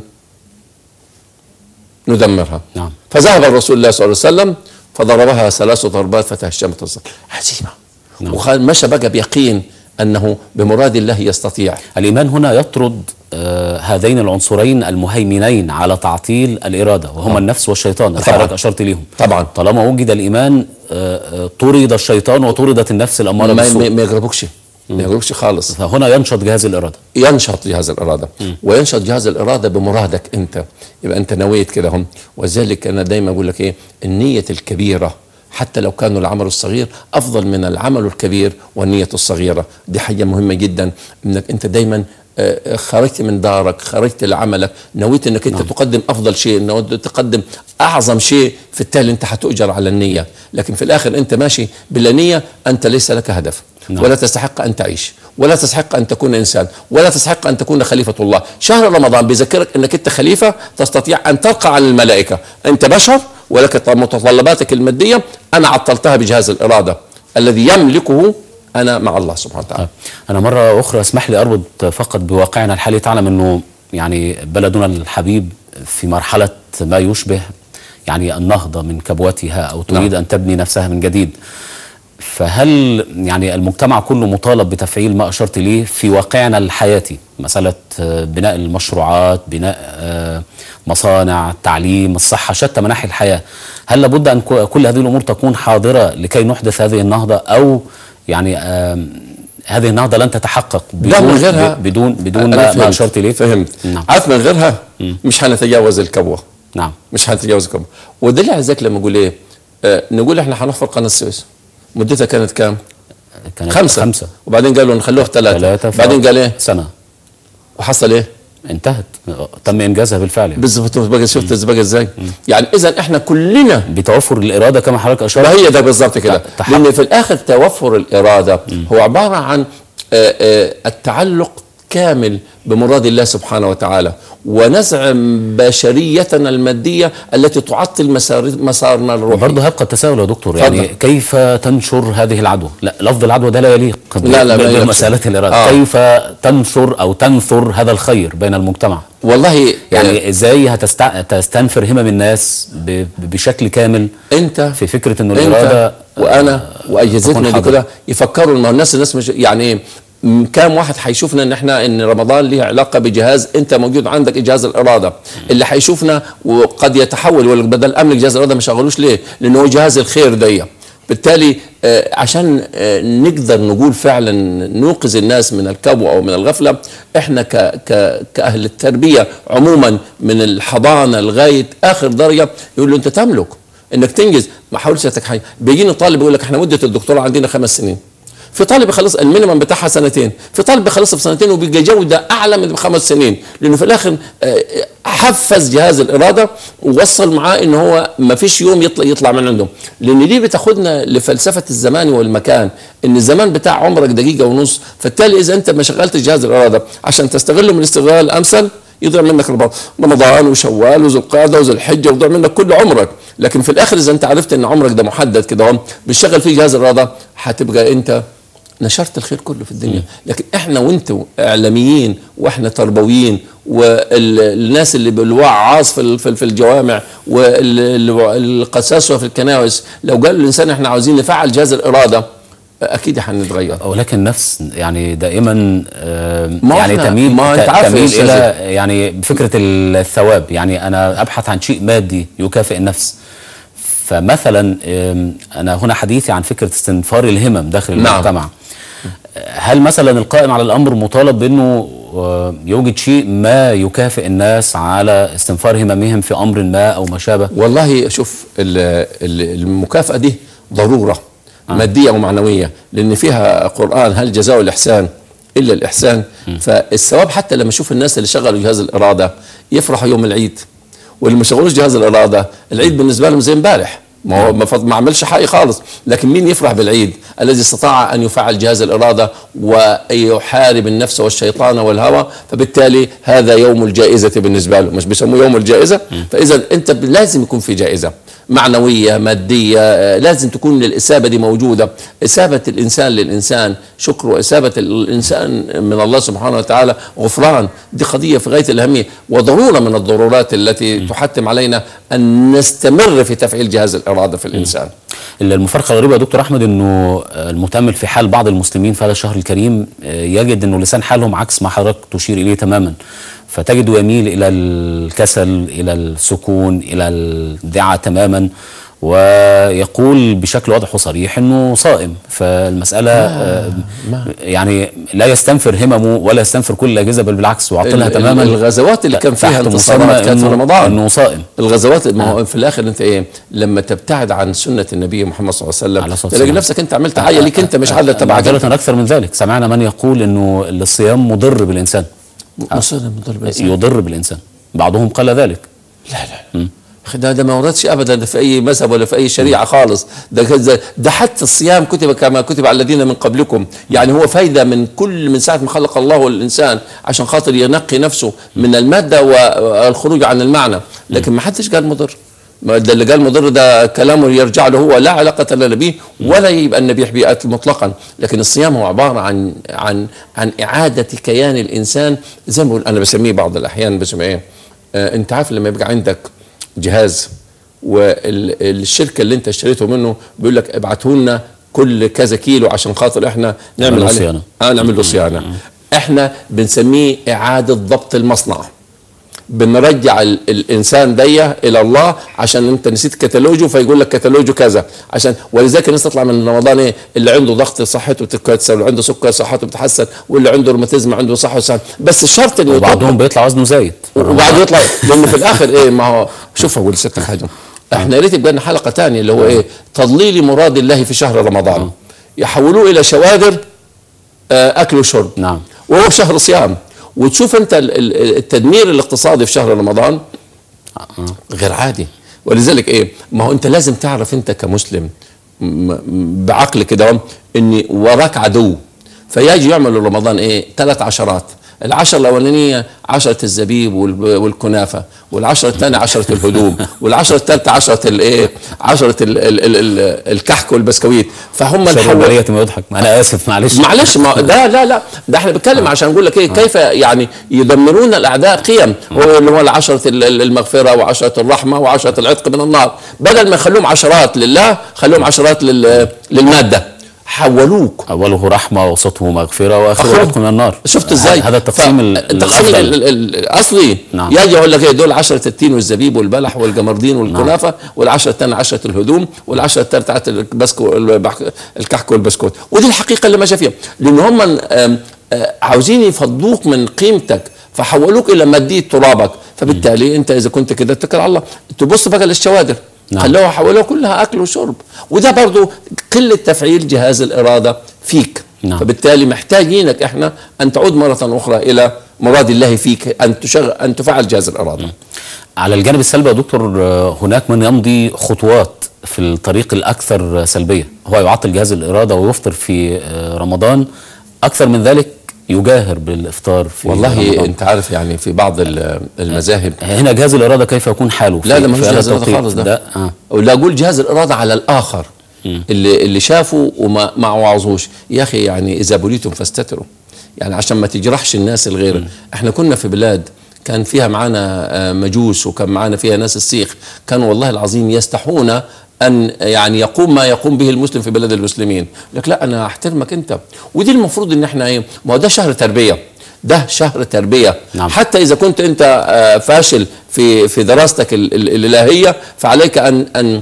B: ندمرها
A: نعم.
B: فذهب الرسول الله صلى الله عليه وسلم فضربها ثلاث ضربات فتهشمت الصخره عزيمه
A: نعم.
B: ومشى بقى بيقين انه بمراد الله يستطيع
A: الايمان هنا يطرد آه هذين العنصرين المهيمنين على تعطيل الاراده وهما النفس والشيطان اللي
B: طبعاً.
A: حضرتك اشرت ليهم
B: طبعا
A: طالما وجد الايمان آه آه طرد الشيطان وطردت النفس الاماره
B: ما, ما,
A: بالسوء
B: ما يغلبكش ما يغلبكش خالص
A: فهنا ينشط جهاز الاراده
B: ينشط جهاز الاراده وينشط جهاز الاراده بمرادك انت يبقى انت نويت كده هم وذلك انا دايما اقول لك ايه النيه الكبيره حتى لو كان العمل الصغير افضل من العمل الكبير والنيه الصغيره دي حاجه مهمه جدا انك انت دايما آه، خرجت من دارك خرجت لعملك نويت انك انت تقدم افضل شيء نويت تقدم اعظم شيء في التالي انت هتؤجر على النيه لكن في الاخر انت ماشي بلا نيه انت ليس لك هدف
A: نعم.
B: ولا تستحق ان تعيش ولا تستحق ان تكون انسان ولا تستحق ان تكون خليفه الله شهر رمضان بيذكرك انك انت خليفه تستطيع ان ترقى على الملائكه انت بشر ولك متطلباتك الماديه انا عطلتها بجهاز الاراده الذي يملكه انا مع الله سبحانه وتعالى
A: أنا مرة أخرى اسمح لي أربط فقط بواقعنا الحالي تعلم أنه يعني بلدنا الحبيب في مرحلة ما يشبه يعني النهضة من كبوتها أو تريد
B: نعم.
A: أن تبني نفسها من جديد فهل يعني المجتمع كله مطالب بتفعيل ما أشرت ليه في واقعنا الحياتي مسألة آه، بناء المشروعات بناء آه، مصانع التعليم الصحة شتى مناحي الحياة هل لابد أن كو- كل هذه الأمور تكون حاضرة لكي نحدث هذه النهضة أو يعني آم، هذه النهضة لن تتحقق
B: ده من
A: بدون
B: غيرها
A: ب- بدون بدون
B: أنا
A: ما, ما
B: فهمت.
A: أشرت إليه
B: فهمت
A: نعم
B: عارف من غيرها مش هنتجاوز الكبوه
A: نعم
B: مش هنتجاوز الكبوه ودليل على ذلك لما نقول ايه آه نقول احنا هنحفر قناه السويس مدتها كانت كام؟
A: كانت
B: خمسة
A: خمسة
B: وبعدين قالوا نخلوها ثلاثة
A: ثلاثة ف-
B: بعدين قال ايه؟
A: سنة
B: وحصل ايه؟
A: انتهت تم إنجازها بالفعل يعني.
B: بالظبط بقى شفت بقى ازاي؟ يعني اذا احنا كلنا
A: بتوفر الإرادة كما حضرتك
B: ما
A: أشرت
B: هي ده بالظبط كده
A: تحقق.
B: لان في الاخر توفر الاراده هو عباره عن آه، آه، التعلق كامل بمراد الله سبحانه وتعالى ونزع بشريتنا الماديه التي تعطل مسار مسارنا الروحي
A: برضه هيبقى التساؤل يا دكتور
B: اتفضل.
A: يعني كيف تنشر هذه العدوى؟ لا لفظ العدوى ده لا يليق ب-
B: لا، لا، ما
A: ب-
B: يليقش.
A: بمسألة الإرادة
B: آه.
A: كيف تنشر أو تنثر هذا الخير بين المجتمع؟
B: والله يعني
A: يعني ازاي هتستع... تستنفر همم الناس ب... بشكل كامل
B: انت
A: في فكره انه
B: انت
A: الإرادة
B: وانا
A: تكون
B: واجهزتنا دي
A: حاضرة.
B: كده يفكروا ما هو الناس الناس مش يعني ايه م- كام واحد هيشوفنا ان احنا ان رمضان ليه علاقه بجهاز انت موجود عندك جهاز الاراده اللي هيشوفنا وقد يتحول ولا بدل املك جهاز الاراده ما شغلوش ليه؟ لانه هو جهاز الخير دي بالتالي آه، عشان آه، نقدر نقول فعلا نوقظ الناس من الكبوة او من الغفله احنا ك ك كاهل التربيه عموما من الحضانه لغايه اخر درجه يقول له انت تملك انك تنجز ما حاولش تتحي بيجينا طالب يقول لك احنا مده الدكتوراه عندنا خمس سنين في طالب يخلص المينيمم بتاعها سنتين في طالب بيخلصها في سنتين وبيبقى جوده اعلى من خمس سنين لانه في الاخر آه، حفز جهاز الاراده ووصل معاه ان هو ما فيش يوم يطلع يطلع من عنده لان دي بتاخدنا لفلسفه الزمان والمكان ان الزمان بتاع عمرك دقيقه ونص فبالتالي اذا انت ما شغلتش جهاز الاراده عشان تستغله من الاستغلال الامثل يضيع منك رمضان- رمضان وشوال وذو القعده وذو الحجه ويضيع منك كل عمرك لكن في الاخر اذا انت عرفت ان عمرك ده محدد كده اهو بتشغل فيه جهاز الاراده هتبقى انت نشرت الخير كله في الدنيا لكن احنا وانتوا اعلاميين واحنا تربويين والناس اللي بالوعاظ في ال- في في الجوامع والقساسوه في الكنائس لو قال الانسان احنا عاوزين نفعل جهاز الاراده اكيد هنتغير
A: ولكن النفس يعني دائما آه،
B: ما
A: يعني
B: إحنا-
A: تميل
B: ما أنت
A: ت-
B: عارف يا
A: تميل
B: أستاذ
A: الى يعني بفكره الثواب يعني انا ابحث عن شيء مادي يكافئ النفس فمثلا آم، انا هنا حديثي عن فكره استنفار الهمم داخل
B: نعم.
A: المجتمع هل مثلا القائم على الامر مطالب بانه آه، يوجد شيء ما يكافئ الناس على استنفار هممهم في امر ما او ما شابه
B: والله شوف ال- ال- المكافأة دي ضرورة مادية ومعنوية لأن فيها قرآن هل جزاء الإحسان إلا الإحسان فالثواب حتى لما أشوف الناس اللي شغلوا جهاز الإرادة يفرحوا يوم العيد واللي ما شغلوش جهاز الإرادة العيد بالنسبة لهم زي امبارح ما هو ما فض- ما عملش حقي خالص لكن مين يفرح بالعيد الذي استطاع ان يفعل جهاز الاراده ويحارب النفس والشيطان والهوى فبالتالي هذا يوم الجائزه بالنسبه له مش بيسموه يوم الجائزه فاذا انت ب- لازم يكون في جائزه معنويه ماديه آه، لازم تكون الاثابه دي موجوده اثابه الانسان للانسان شكر واثابه الانسان من الله سبحانه وتعالى غفران دي قضيه في غايه الاهميه وضروره من الضرورات التي تحتم علينا ان نستمر في تفعيل جهاز الاراده في الانسان
A: المفارقة الغريبة يا دكتور أحمد أنه المتأمل في حال بعض المسلمين في هذا الشهر الكريم يجد أنه لسان حالهم عكس ما حضرتك تشير إليه تماما فتجده يميل إلى الكسل إلى السكون إلى الدعة تماما ويقول بشكل واضح وصريح أنه صائم فالمسألة آه يعني لا يستنفر هممه ولا يستنفر كل الأجهزة بل بالعكس وعطلها
B: ال-
A: تماما
B: الغزوات اللي كان فيها
A: تحت
B: انتصارات
A: مسمى
B: كانت في
A: إنه-
B: رمضان
A: أنه صائم
B: الغزوات ما هو في الاخر انت ايه لما تبتعد عن سنه النبي محمد صلى الله
A: عليه
B: عليه
A: الصلاة
B: وسلم تلاقي
A: والسلام.
B: نفسك انت عملت حاجه ليك انت مش عادة تبعك انت.
A: معذرة أكثر من ذلك سمعنا من يقول أنه الصيام مضر بالإنسان
B: مصر مضر بالإنسان.
A: يضر بالإنسان بعضهم قال ذلك
B: لا لا لا أخي ده ده ما وردش ابدا في اي مذهب ولا في اي شريعه خالص ده ده, ده حتى الصيام كتب كما كتب على الذين من قبلكم يعني هو فايده من كل من ساعه ما خلق الله الانسان عشان خاطر ينقي نفسه من الماده والخروج عن المعنى لكن ما حدش قال مضر ما ده اللي قال مضر ده كلامه يرجع له هو لا علاقة لنا به ولا يبقى النبيح بيئات مطلقا لكن الصيام هو عبارة عن عن عن إعادة كيان الإنسان زي ما بقول أنا بسميه بعض الأحيان بسميه إيه آه أنت عارف لما يبقى عندك جهاز والشركة اللي أنت اشتريته منه بيقول لك ابعته لنا كل كذا كيلو عشان خاطر احنا نعمل
A: نعمل له
B: عليه
A: صيانة.
B: اه نعمل له صيانة احنا بنسميه إعادة ضبط المصنع بنرجع ال الانسان دي الى الله عشان انت نسيت كتالوجه فيقول لك كتالوجه كذا عشان ولذلك الناس تطلع من رمضان ايه اللي عنده ضغط صحته بتتكسر واللي عنده سكر صحته بتتحسن واللي عنده روماتيزم عنده صحه وسهل بس الشرط انه
A: وبعضهم بيطلع وزنه زايد
B: وبعد يطلع لانه في الاخر ايه ما هو شوف اقول لستك حاجه احنا يا ريت يبقى لنا حلقه ثانيه اللي هو ايه تضليل مراد الله في شهر رمضان يحولوه الى شوادر آه، اكل وشرب
A: نعم
B: وهو شهر صيام وتشوف انت ال- ال- التدمير الاقتصادي في شهر رمضان غير عادي ولذلك ايه ما هو انت لازم تعرف انت كمسلم م- م- بعقل كده ان وراك عدو فيجي يعمل رمضان ايه ثلاث عشرات العشرة الأولانية عشرة الزبيب والب- والكنافة والعشرة الثانية عشرة الهدوم والعشرة الثالثة عشرة الإيه عشرة ال ال ال ال الكحك والبسكويت فهم
A: شر
B: الحو-
A: البرية ما يضحك انا اسف معلش
B: معلش ما ده لا لا ده احنا بنتكلم عشان نقول لك ايه كيف يعني يدمرون الاعداء قيم هو اللي هو العشرة ال- ال- المغفرة وعشرة الرحمة وعشرة العتق من النار بدل ما يخلوهم عشرات لله خلوهم عشرات لل- للمادة حولوك
A: اوله رحمه وسطه مغفره واخره
B: أخوه.
A: عتق من النار
B: شفت ازاي؟
A: هذا التقسيم ال-
B: التقسيم ال-
A: الافضل
B: ال- ال- الاصلي
A: نعم.
B: يجي يقول لك ايه دول 10 التين والزبيب والبلح والجمردين والكنافه والعشره الثانيه 10 الهدوم والعشره الثالثه بتاعت البسكو البح- الكحك والبسكوت ودي الحقيقه اللي ماشيه فيها لان هم آم، آه، عاوزين يفضوك من قيمتك فحولوك الى ماديه ترابك فبالتالي انت اذا كنت كده اتكل على الله تبص بقى للشوادر
A: نعم.
B: خلوها حولوها كلها اكل وشرب وده برضو قله تفعيل جهاز الاراده فيك
A: نعم.
B: فبالتالي محتاجينك احنا ان تعود مره اخرى الى مراد الله فيك ان تشغل ان تفعل جهاز الاراده
A: على الجانب السلبي يا دكتور آه، هناك من يمضي خطوات في الطريق الاكثر سلبيه هو يعطل جهاز الاراده ويفطر في آه، رمضان اكثر من ذلك يجاهر بالافطار في
B: والله
A: رمضان.
B: انت عارف يعني في بعض ال- المذاهب
A: هنا جهاز الاراده كيف يكون حاله
B: لا
A: في-
B: لا مش
A: في هذا
B: جهاز الاراده
A: التوقيت؟
B: خالص ده,
A: آه.
B: ولا اقول جهاز الاراده على الاخر اللي اللي شافوا وما ما وعظوش يا اخي يعني اذا بليتم فاستتروا يعني عشان ما تجرحش الناس الغير احنا كنا في بلاد كان فيها معانا آه، مجوس وكان معانا فيها ناس السيخ كانوا والله العظيم يستحون ان يعني يقوم ما يقوم به المسلم في بلاد المسلمين لك لا انا احترمك انت ودي المفروض ان احنا ايه ما هو ده شهر تربيه ده شهر تربيه
A: نعم.
B: حتى اذا كنت انت آه، فاشل في في دراستك ال- ال- الالهيه فعليك ان ان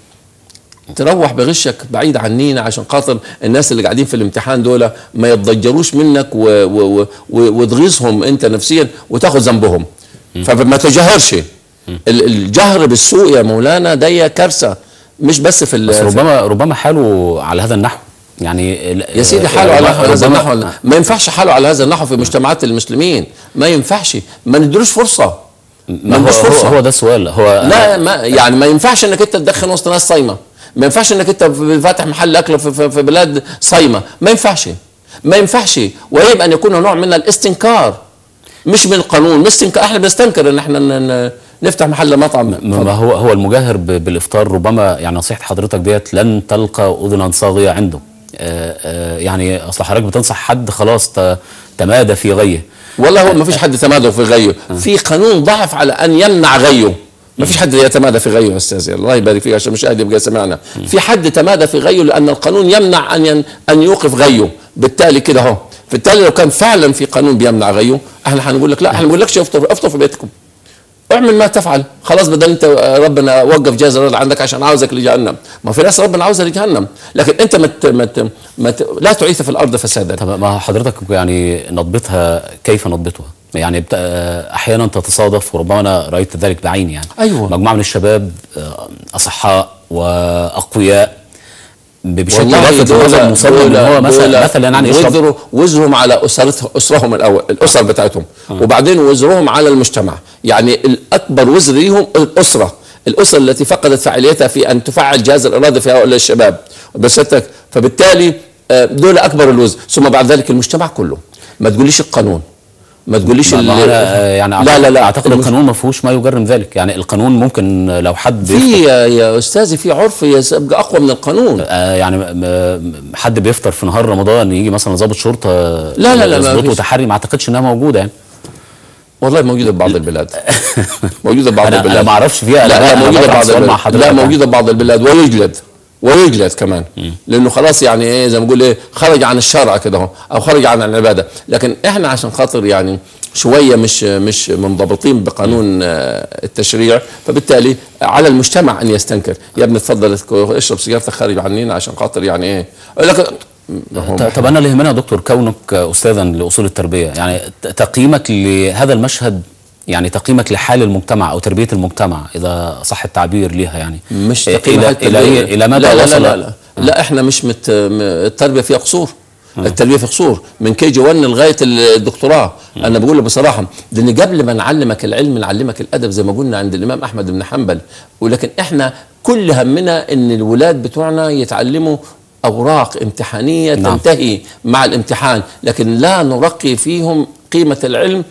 B: تروح بغشك بعيد عنينا عشان خاطر الناس اللي قاعدين في الامتحان دول ما يتضجروش منك و و و و وتغيظهم انت نفسيا وتاخد ذنبهم فما تجاهرش ال- الجهر بالسوء يا مولانا ده كارثه مش بس في ال-
A: بس
B: في-
A: ربما ربما حاله على هذا النحو يعني ال-
B: يا سيدي
A: آه،
B: حاله على
A: ربما-
B: هذا
A: ربما-
B: النحو ما ينفعش حاله على هذا النحو في مجتمعات المسلمين ما ينفعش ما ندلوش فرصه
A: ما هو,
B: عندوش
A: هو,
B: فرصة.
A: هو ده السؤال هو
B: لا ما يعني ما ينفعش انك انت تدخن وسط ناس صايمه ما ينفعش انك انت فاتح محل اكل في, في, في بلاد صايمه ما ينفعش ما ينفعش ويجب ان يكون نوع من الاستنكار مش من القانون مش استنكار احنا بنستنكر ان احنا ن- ن- نفتح محل مطعم
A: ما ما هو هو المجاهر ب- بالافطار ربما يعني نصيحه حضرتك ديت لن تلقى اذنا صاغيه عنده آه، آه، يعني اصل حضرتك بتنصح حد خلاص ت- تمادى في غيه
B: والله هو ما فيش حد تمادى في غيه في قانون ضعف على ان يمنع غيه ما فيش حد يتمادى في غيه يا استاذ الله يبارك فيك عشان مش قادر يبقى سمعنا في حد تمادى في غيه لان القانون يمنع ان ين ان يوقف غيه بالتالي كده اهو بالتالي لو كان فعلا في قانون بيمنع غيه احنا هنقول لك لا احنا ما بنقولكش افطر افطر في بيتكم اعمل ما تفعل خلاص بدل انت ربنا وقف جاز الرضا عندك عشان عاوزك لجهنم ما في ناس ربنا عاوزها لجهنم لكن انت مت مت مت لا تعيث في الارض فسادا
A: طب ما حضرتك يعني نضبطها كيف نضبطها؟ يعني بت- آه، احيانا تتصادف وربما انا رايت ذلك بعيني يعني
B: أيوة.
A: مجموعه من الشباب آه، اصحاء واقوياء ب- بشكل
B: والله
A: لافت
B: دول-
A: للنظر مصمم ان
B: دول-
A: هو مثلا
B: دول
A: مثلا يعني يشرب
B: وزروا وزرهم على اسرتهم اسرهم الاول الاسر بتاعتهم وبعدين وزرهم على المجتمع يعني الاكبر وزر ليهم الاسره الاسره التي فقدت فاعليتها في ان تفعل جهاز الاراده في هؤلاء الشباب بسيادتك فبالتالي آه، دول اكبر الوزر ثم بعد ذلك المجتمع كله ما تقوليش القانون ما تقوليش
A: ما- ما
B: ال-
A: أنا، آه، يعني
B: لا لا لا
A: اعتقد القانون ما فيهوش ما يجرم ذلك يعني القانون ممكن لو حد
B: في
A: بيفطر
B: يا, يا استاذي في عرف يبقى اقوى من القانون
A: آه، يعني م- م- حد بيفطر في نهار رمضان يجي مثلا ضابط شرطه
B: لا، لا، لا، ما
A: يظبطه
B: فيش.
A: تحري ما اعتقدش انها موجوده يعني
B: والله موجوده ببعض البلاد موجوده ببعض
A: انا
B: البلاد
A: انا ما اعرفش فيها
B: لا لا
A: أنا
B: موجوده
A: بطرح
B: بعض
A: سؤال مع
B: البلاد
A: حضرتك
B: لا
A: يعني.
B: موجوده بعض البلاد ويجلد ويجلد كمان لانه خلاص يعني ايه زي ما بقول ايه خرج عن الشرع كده اهو او خرج عن العباده لكن احنا عشان خاطر يعني شويه مش مش منضبطين بقانون آه، التشريع فبالتالي على المجتمع ان يستنكر يا ابني اتفضل اشرب سيجارتك خارج عنينا عشان خاطر يعني ايه يقول لك هو
A: ط- طب انا اللي يهمنا يا دكتور كونك استاذا لاصول التربيه يعني ت- تقييمك لهذا المشهد يعني تقييمك لحال المجتمع او تربيه المجتمع اذا صح التعبير ليها يعني
B: مش
A: إيه،
B: تقييم
A: الى
B: حتى
A: الى
B: ال-
A: إيه؟ الى متى
B: لا لا
A: وصل
B: لا لا, لا, لا احنا مش مت م- التربيه فيها قصور التربيه في قصور من كي جي 1 لغايه الدكتوراه انا بقول بصراحه لان قبل ما نعلمك العلم نعلمك الادب زي ما قلنا عند الامام احمد بن حنبل ولكن احنا كل همنا ان الولاد بتوعنا يتعلموا اوراق امتحانيه
A: نعم.
B: نعم. تنتهي مع الامتحان لكن لا نرقي فيهم قيمه العلم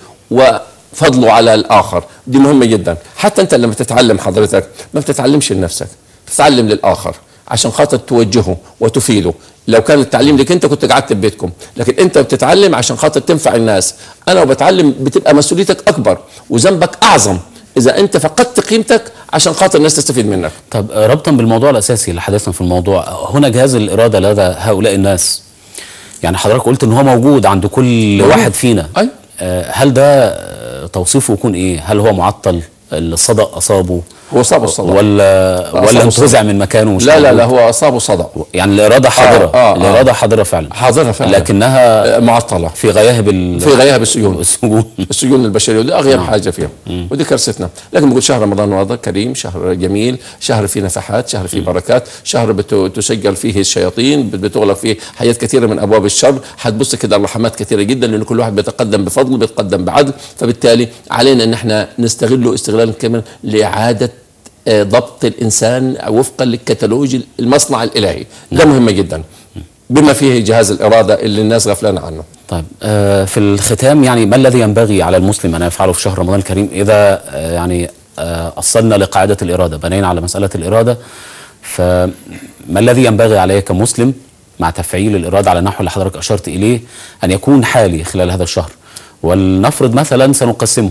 B: وفضله على الاخر دي مهمه جدا حتى انت لما تتعلم حضرتك ما بتتعلمش لنفسك بتتعلم للاخر عشان خاطر توجهه وتفيده لو كان التعليم لك انت كنت قعدت في بيتكم لكن انت بتتعلم عشان خاطر تنفع الناس انا وبتعلم بتبقى مسؤوليتك اكبر وذنبك اعظم اذا انت فقدت قيمتك عشان خاطر الناس تستفيد منك
A: طب آه، ربطا بالموضوع الاساسي اللي حدثنا في الموضوع هنا جهاز الاراده لدى هؤلاء الناس يعني حضرتك قلت ان هو موجود عند كل واحد فينا
B: أي.
A: آه، هل ده آه، توصيفه يكون ايه هل هو معطل الصدأ اصابه
B: هو صاب الصدى
A: ولا ولا
B: أصابه
A: انتزع من مكانه مش
B: لا لا لا
A: موجود؟
B: هو اصابه صدى
A: يعني الاراده حاضره
B: آه، آه.
A: الاراده حاضره فعلا
B: حاضرة فعلا
A: لكنها
B: آه، معطله
A: في غياهب ال-
B: في غياب السجون
A: السجون
B: السجون البشريه ودي اغيب حاجه فيها ودي كارثتنا لكن بقول شهر رمضان واضح كريم شهر جميل شهر فيه نفحات شهر فيه بركات شهر بت- تسجل فيه الشياطين بت- بتغلق فيه حاجات كثيره من ابواب الشر هتبص كده الرحمات كثيره جدا لان كل واحد بيتقدم بفضل بيتقدم بعدل فبالتالي علينا ان احنا نستغله استغلالا كاملا لاعاده آه، ضبط الانسان وفقا للكتالوج المصنع الالهي ده مهم جدا بما فيه جهاز الاراده اللي الناس غفلانه عنه
A: طيب آه، في الختام يعني ما الذي ينبغي على المسلم ان يفعله في شهر رمضان الكريم اذا آه، يعني آه، اصلنا لقاعده الاراده بنينا على مساله الاراده فما الذي ينبغي عليه كمسلم مع تفعيل الاراده على النحو اللي حضرتك اشرت اليه ان يكون حالي خلال هذا الشهر ولنفرض مثلا سنقسمه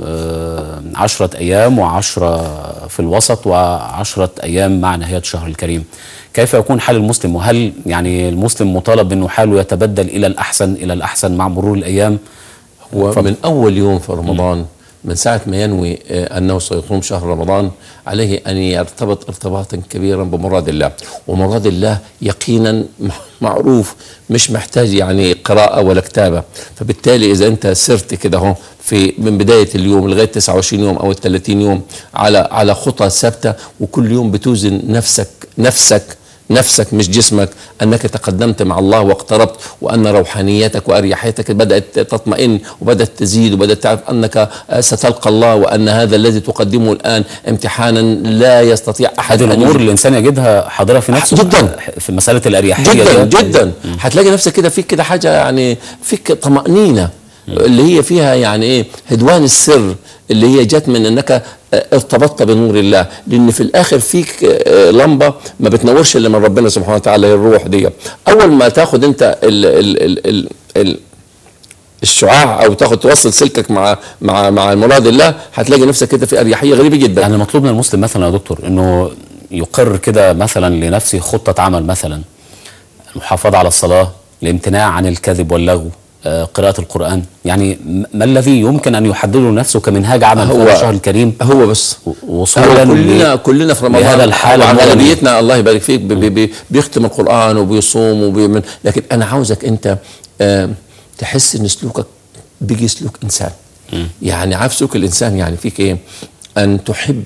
A: آه، عشرة أيام وعشرة في الوسط وعشرة أيام مع نهاية الشهر الكريم كيف يكون حال المسلم وهل يعني المسلم مطالب أنه حاله يتبدل إلى الأحسن إلى الأحسن مع مرور الأيام
B: ومن أول يوم في رمضان من ساعة ما ينوي آه، أنه سيقوم شهر رمضان عليه أن يرتبط ارتباطا كبيرا بمراد الله ومراد الله يقينا م- معروف مش محتاج يعني قراءة ولا كتابة فبالتالي إذا أنت سرت كده اهو في من بداية اليوم لغاية 29 يوم أو 30 يوم على على خطى ثابتة وكل يوم بتوزن نفسك نفسك نفسك مش جسمك انك تقدمت مع الله واقتربت وان روحانيتك واريحيتك بدات تطمئن وبدات تزيد وبدات تعرف انك ستلقى الله وان هذا الذي تقدمه الان امتحانا لا يستطيع احد
A: هذه
B: أن
A: الامور
B: يجيب.
A: الانسان يجدها حاضره في نفسه
B: جداً.
A: في مساله الاريحيه
B: جدا
A: ديت.
B: جدا هتلاقي نفسك كده فيك كده حاجه يعني فيك طمانينه اللي هي فيها يعني ايه هدوان السر اللي هي جت من انك آه، ارتبطت بنور الله لان في الاخر فيك آه، لمبه ما بتنورش الا من ربنا سبحانه وتعالى هي الروح دي اول ما تاخد انت ال ال ال ال ال الشعاع او تاخد توصل سلكك مع مع مع مراد الله هتلاقي نفسك كده في اريحيه غريبه جدا
A: يعني مطلوب من المسلم مثلا يا دكتور انه يقرر كده مثلا لنفسه خطه عمل مثلا المحافظه على الصلاه الامتناع عن الكذب واللغو آه، قراءة القرآن يعني م- ما الذي يمكن أن يحدده نفسه كمنهاج عمل في
B: هو-
A: هذا الشهر الكريم
B: هو بس
A: و-
B: هو
A: وصولا
B: كلنا
A: ل-
B: كلنا في رمضان
A: لهذا الحال
B: على
A: العالمي.
B: اغلبيتنا الله يبارك فيك بي بي بي بيختم القران وبيصوم وبيمن لكن انا عاوزك انت آه تحس ان سلوكك بيجي سلوك انسان يعني عارف سلوك الانسان يعني فيك ايه ان تحب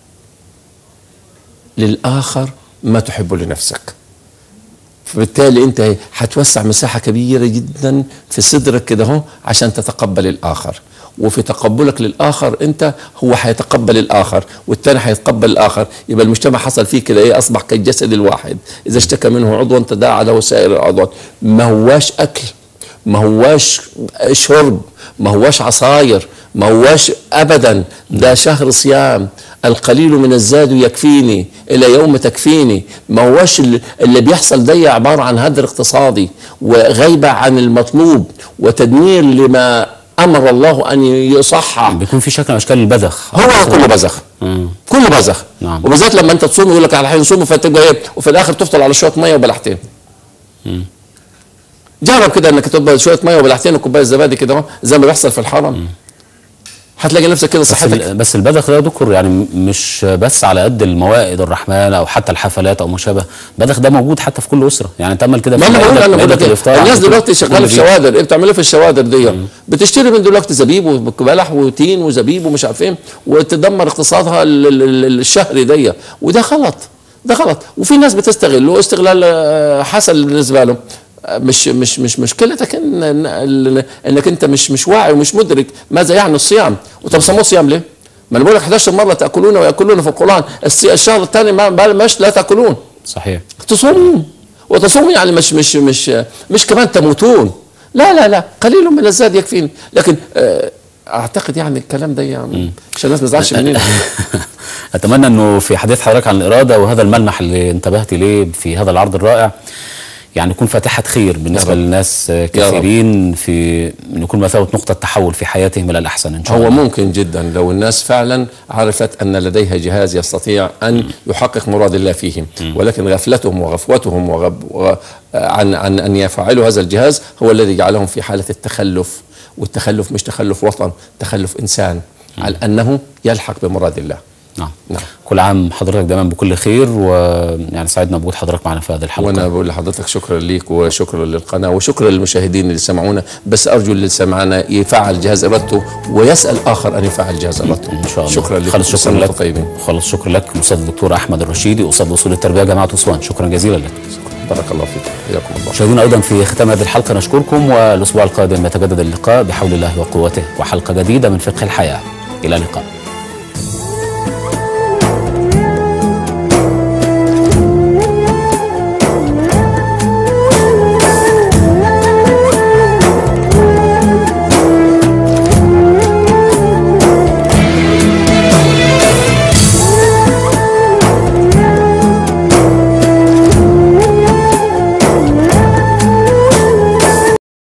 B: للاخر ما تحبه لنفسك فبالتالي انت هتوسع مساحه كبيره جدا في صدرك كده اهو عشان تتقبل الاخر وفي تقبلك للاخر انت هو هيتقبل الاخر والتاني هيتقبل الاخر يبقى المجتمع حصل فيه كده ايه اصبح كالجسد الواحد اذا اشتكى منه عضو تداعى له سائر الاعضاء ما هواش اكل ما هواش شرب ما هواش عصاير ما هواش ابدا ده شهر صيام القليل من الزاد يكفيني الى يوم تكفيني ما هواش اللي- اللي بيحصل ده عباره عن هدر اقتصادي وغيبه عن المطلوب وتدمير لما امر الله ان يصحح
A: بيكون في شكل من أشكال البذخ
B: هو كله بذخ
A: مم.
B: كله بذخ
A: نعم.
B: وبالذات لما انت تصوم يقول لك على حين صوم فتبقى ايه وفي الاخر تفطر على شويه ميه وبلحتين جرب كده انك تبقى شويه ميه وبلحتين وكوبايه زبادي كده اهو زي ما بيحصل في الحرم هتلاقي نفسك كده
A: بس,
B: صحتك
A: ال- بس البذخ ده يا دكتور يعني م- مش بس على قد الموائد الرحمن او حتى الحفلات او ما شابه البذخ ده موجود حتى في كل اسره يعني تامل كده
B: ما
A: في
B: انا بقول
A: مائدة-
B: انا بقول
A: مائدة
B: لك إيه،
A: الإفطار
B: الناس
A: عند
B: دلوقتي
A: كل-
B: شغاله
A: كل
B: في
A: بيت.
B: شوادر ايه بتعملوا في الشوادر دي بتشتري من دلوقتي زبيب وبلح وتين وزبيب ومش عارف ايه وتدمر اقتصادها ال- ال- ال- الشهري دي وده غلط ده غلط وفي ناس بتستغله استغلال آه، حسن بالنسبه له آه، مش مش مش مشكلتك ان إن- انك انت مش مش واعي ومش مدرك ماذا يعني الصيام وطب سموه صيام ليه؟ ما انا بقول لك 11 مره تاكلون وياكلون في القران الس- الشهر الثاني ما ما- مش لا تاكلون
A: صحيح
B: تصومون وتصوموا يعني مش مش مش مش كمان تموتون لا لا لا قليل من الزاد يكفيني لكن آه، اعتقد يعني الكلام ده يعني عشان الناس ما تزعلش مننا
A: اتمنى انه في حديث حضرتك عن الاراده وهذا الملمح اللي انتبهت اليه في هذا العرض الرائع يعني يكون فاتحه خير بالنسبه
B: رب.
A: للناس كثيرين في ان يكون مثابه نقطه تحول في حياتهم الى الاحسن ان شاء
B: هو
A: الله
B: ممكن جدا لو الناس فعلا عرفت ان لديها جهاز يستطيع ان يحقق مراد الله فيهم ولكن غفلتهم وغفوتهم وغب و- عن عن ان يفعلوا هذا الجهاز هو الذي جعلهم في حاله التخلف والتخلف مش تخلف وطن تخلف انسان على انه يلحق بمراد الله
A: نعم.
B: نعم.
A: كل عام حضرتك دايما بكل خير ويعني سعدنا بوجود حضرتك معنا في هذه الحلقه
B: وانا بقول لحضرتك شكرا ليك وشكرا للقناه وشكرا للمشاهدين اللي سمعونا بس ارجو اللي سمعنا يفعل جهاز ارادته ويسال اخر ان يفعل جهاز ارادته
A: ان شاء الله
B: شكرا لك
A: خالص شكرا
B: وسنة
A: لك
B: وأنتم طيبين
A: خالص شكرا لك الاستاذ الدكتور احمد الرشيدي استاذ اصول التربيه جامعه اسوان شكرا جزيلا لك
B: بارك الله فيك حياكم الله
A: مشاهدينا ايضا في ختام هذه الحلقه نشكركم والاسبوع القادم يتجدد اللقاء بحول الله وقوته وحلقه جديده من فقه الحياه الى اللقاء